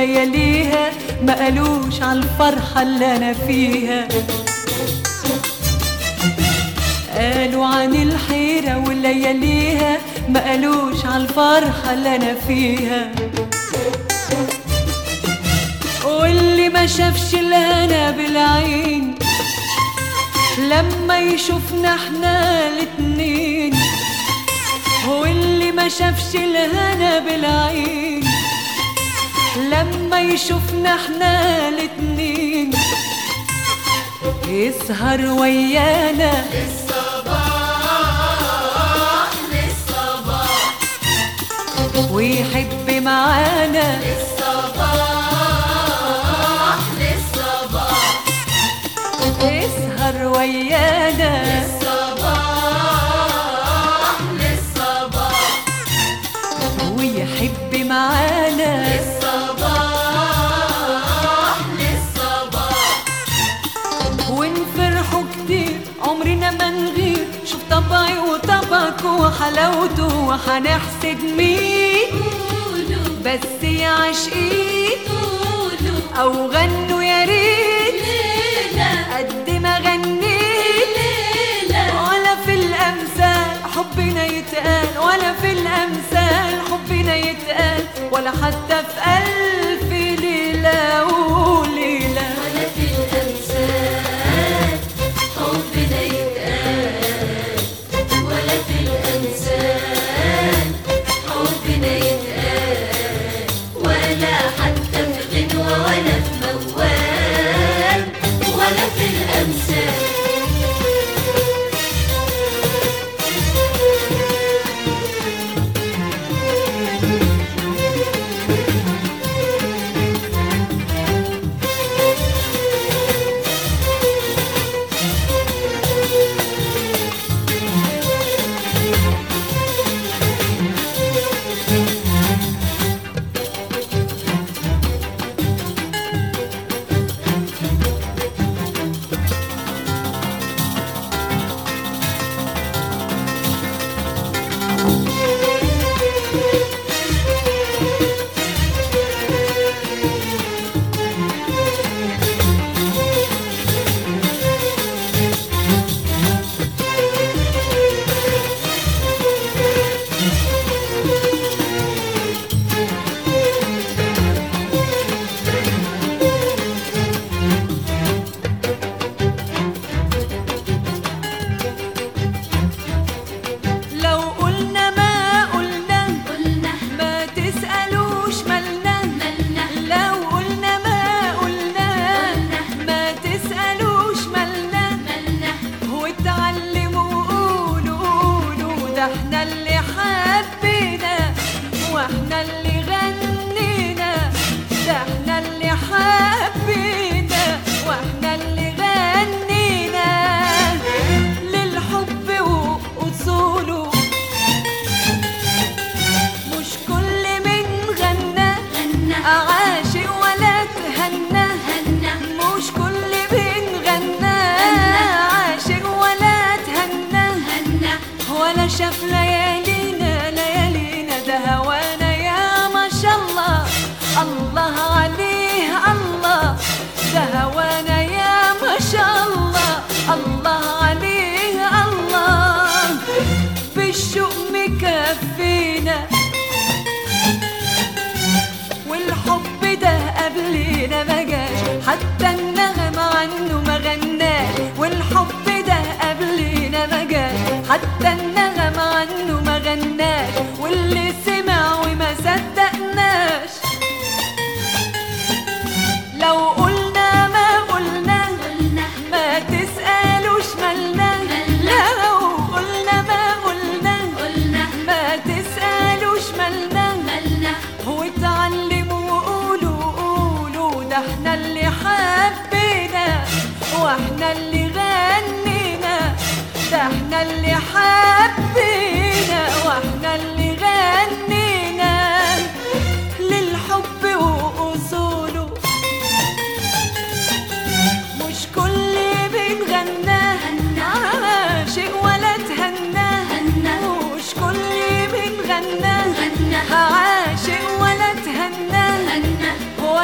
ولياليها ما قالوش على الفرحة اللي أنا فيها قالوا عن الحيرة ولياليها ما قالوش على الفرحة اللي أنا فيها واللي ما شافش الهنا بالعين لما يشوفنا احنا الاتنين واللي ما شافش الهنا بالعين لما يشوفنا احنا الاتنين يسهر ويانا للصباح للصباح ويحب معانا للصباح للصباح يسهر ويانا للصباح للصباح ويحب معانا للصباح للصباح ونفرحوا كتير عمرنا ما نغير شوف طبعي وطبعك وحلاوته وحنحسد مين قولوا بس يا عاشقين قولوا او غنوا يا ريت ليلة قد ما غنيت ليلة ولا في الامثال حبنا يتقال ولا في الامثال حبنا يتقال ولا حتى في الف ليله وليله ولا في الأمثال حبنا يتقال ولا في الأمثال حبنا يتقال ولا حتى في غنوة ولا في موال ولا في الأمثال لو قلنا ما قلنا قلنا ما تسألوش مالنا مالنا لو قلنا ما قلنا قلنا ما تسألوش مالنا مالنا واتعلموا قولوا قولوا ده احنا اللي حبينا واحنا اللي غنينا ده احنا اللي حبينا واحنا اللي غنينا للحب واصوله مش كل من غنى غنى عاشق ولا تهنى هنا مش كل من غنى عاشق ولا تهنى هنا ولا شاف ليالينا ليالينا ده هوانا يا ما شاء الله الله عليه الله ده هوانا يا ما شاء الله الله عليه الله بالشوق مكفينا والحب ده قبلنا ما جاش حتى النغم عنه ما غناش والحب ده قبلنا ما جاش حتى النغم عنه ما غناش واللي سمع وما صدقناش لو قلنا ما قلنا قلنا ما تسألوش مالنا لو قلنا ما قلنا قلنا ما تسألوش مالنا مالنا واتعلموا وقولوا قولوا ده احنا اللي حبينا واحنا اللي غنينا ده احنا اللي حبينا واحنا اللي غنينا للحب واصوله مش كل بنغنى عاشق ولا تهنى هنا مش كل بنغنى غنى عاشق ولا تهنى هنا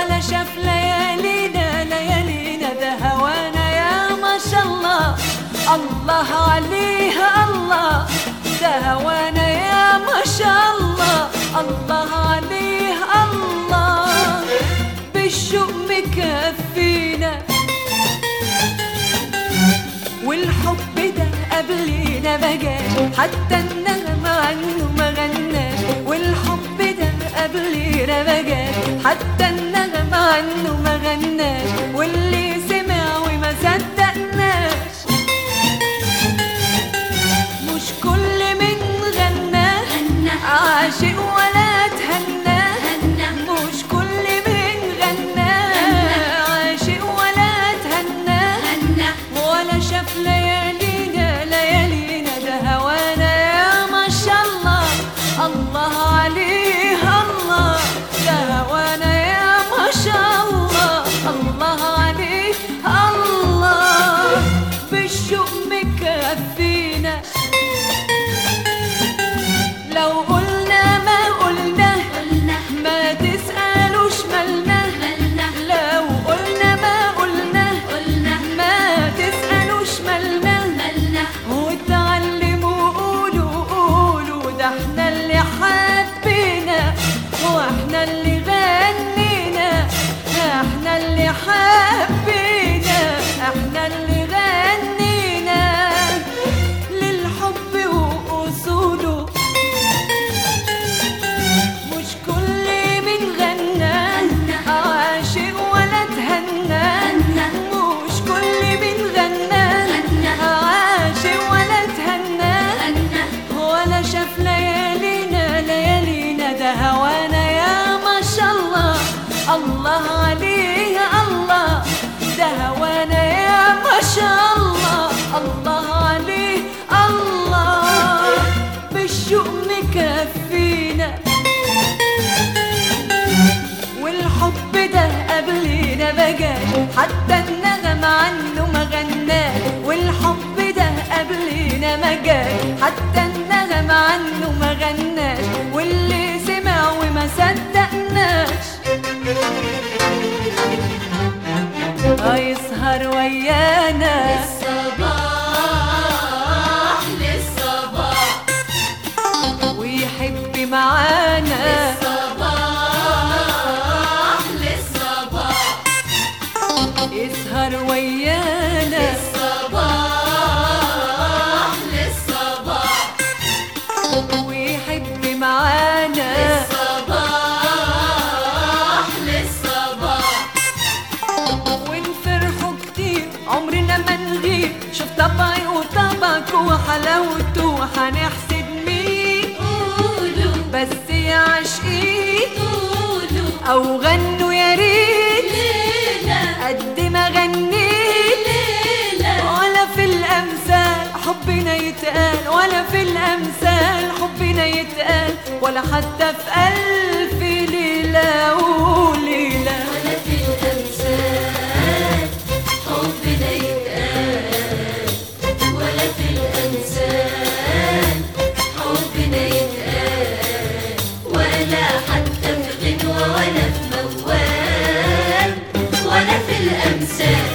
شاء الله الله عليه الله ده هوانا يا ما شاء الله الله عليه الله بالشوق مكفينا والحب ده قبلينا بجاش حتى النغمة عنه ما غناش والحب ده قبلينا بجاش حتى النغمة عنه ما غناش واللي سمع وما صدقناش مش كل من غنى غنى عاشق ولا تهنى غنى مش كل من غنى عاشق ولا تهنى غنى ولا شاف ليالينا ليالينا ده هوانا يا ما شاء الله الله عليه الله ده هوانا يا ما شاء الله الله عليه الله بالشوق مكفينا لو قلنا ما قلنا قلنا ما تسألوش مالنا مالنا لو قلنا ما قلنا قلنا ما تسألوش مالنا مالنا وتعلموا قولوا قولوا ده احنا اللي حبينا واحنا اللي غنينا احنا اللي حبينا احنا اللي غنينا للحب وأصوله مش كل من غنى عاشق ولا تهنى مش كل من غنى عاشق ولا تهنى غنى ولا شاف ليالينا ليالينا ده هوانا يا ما شاء الله الله عليه الله ده هوانا يا ما شاء الله الله عليه الله بالشوق مكفينا والحب ده قبلينا بجاش حتى النغم عنه ما غناش والحب ده قبلينا ما جاش حتى النغم عنه ما غناش واللي سمع وما صدقناش هيسهر ويانا الصباح للصباح ويحب معانا الصباح للصباح يسهر ويانا الصباح للصباح ويحب معانا الصباح للصباح ونفرحوا كتير عمرنا ما نغيب شوف طبعي وطبعك وحلاوته هنحسد مين قولوا بس يا عاشقين قولوا او غنوا يا ريت ليلى قد ما غنيت ليلى ولا في الامثال حبنا يتقال ولا في الامثال حبنا يتقال ولا حتى في الف ليله وليله ولا في الأمثال حبنا يتقال ولا في الأمثال حبنا يتقال ولا حتى في غنوة ولا في موال ولا في الأمثال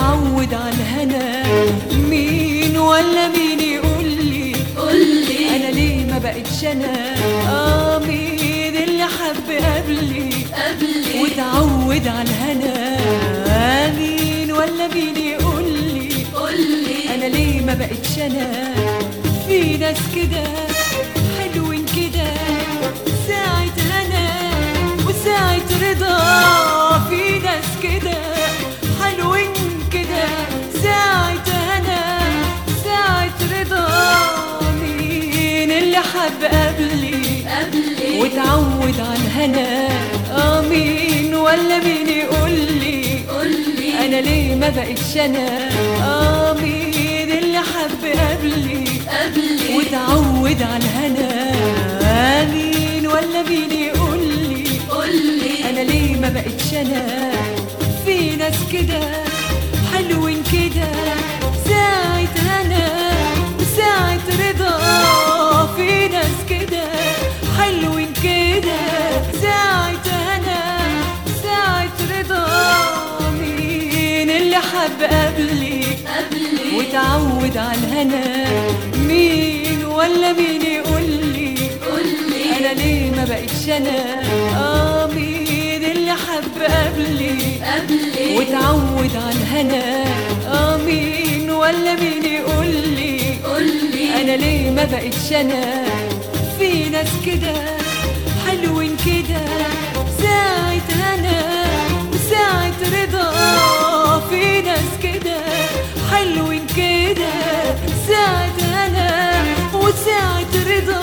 وتعود على الهنا مين ولا مين يقول لي قولي انا ليه ما بقتش انا اه مين اللي حب قبلي قبلي وتعود على الهنا مين ولا مين يقول لي قولي انا ليه ما بقتش انا في ناس كده حلوين كده ساعة هنا وساعة رضا في ناس كده حلوين كده ساعة هنا ساعة رضا مين اللي حب قبلي قبلي وتعود على الهنا اه مين ولا مين يقول لي قولي انا ليه ما بقتش انا اه مين اللي حب قبلي قبلي وتعود على الهنا آه مين ولا مين يقول لي قولي انا ليه ما بقتش انا في ناس كده حلوين كده ساعة هنا وساعة رضا في ناس كده حلوين كده ساعة هنا ساعة رضا مين اللي حب قبلي قبلي وتعود على الهنا مين ولا مين يقول لي قولي انا ليه ما بقتش انا اه مين اللي حب قبلي قبلي وتعود على الهنا اه مين ولا مين يقول لي قولي انا ليه ما بقتش انا في ناس كده حلوين كده ساعة هنا وساعة رضا في ناس كده حلوين كده ساعة هنا وساعة رضا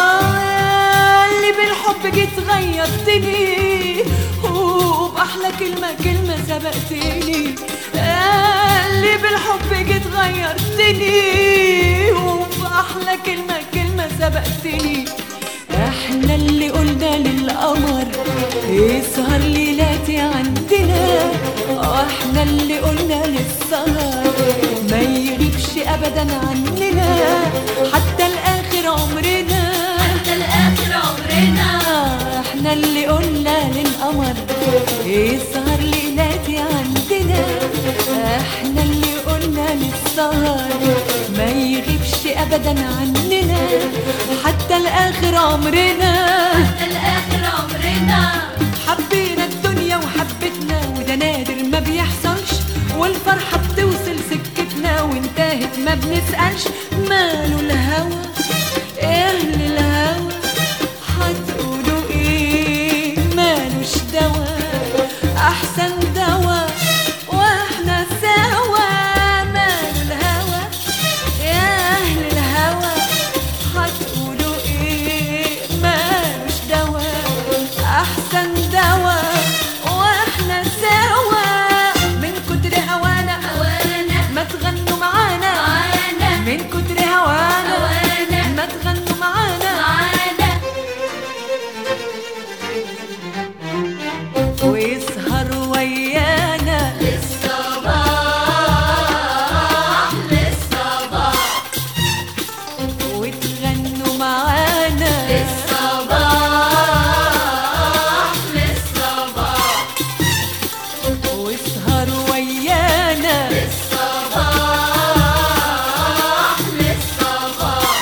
اللي بالحب جيت غيرتني وبأحلى كلمة كلمة سبقتني اللي بالحب جيت غيرتني وبأحلى كلمة كلمة سبقتني احنا اللي قلنا للقمر يسهر ليلاتي عندنا احنا اللي قلنا للسهر ما يغيبش ابدا عننا حتى الاخر عمرنا حتى الآخر عمرنا احنا اللي قلنا للقمر يسهر ليلاتي عندنا احنا اللي قلنا للسهر ما يغيبش ابدا عننا حتى الاخر عمرنا حتى الآخر عمرنا حبينا الدنيا وحبتنا وده نادر ما بيحصلش والفرحة بتوصل سكتنا وانتهت ما بنسألش ماله الهوى ايه الهوى هتقولوا ايه مالوش دوا احسن دوا واحنا سوا ماله الهوى يا اهل الهوى هتقولوا ايه مالوش دوا احسن دوا واحنا سوا من كتر هوانا هوانا ما تغنوا معانا معانا من كتر هوانا هوانا ما تغنوا معانا معانا ويسهر ويانا للصباح للصباح وتغنوا معانا للصباح للصباح واسهر ويانا للصباح للصباح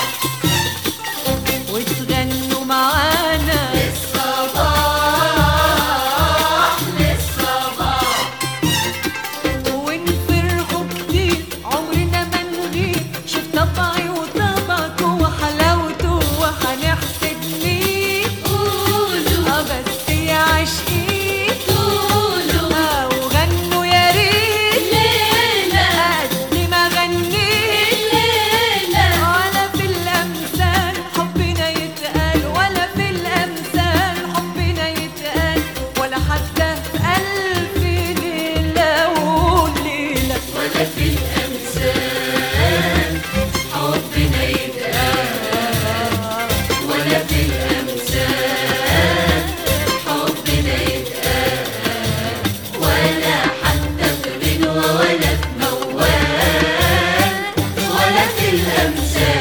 وتغنوا معانا للصباح للصباح ونفرحوا كتير عمرنا ما نغيب شوف طبعي وطبعك وحلاوته وهنحسد مين قولوا اه بس يا عاشقين قولوا اه وغنوا يا ريت الليلة قد ما غنيت الليلة ولا في الأمثال حبنا يتقال ولا في الأمثال حبنا يتقال ولا حتى في ألف ليلة وليلة ولا في الأمثال حبنا يتقال ولا في الأمثال حبنا يتقال ولا حتى في غنوة ولا في موال ولا في الأمثال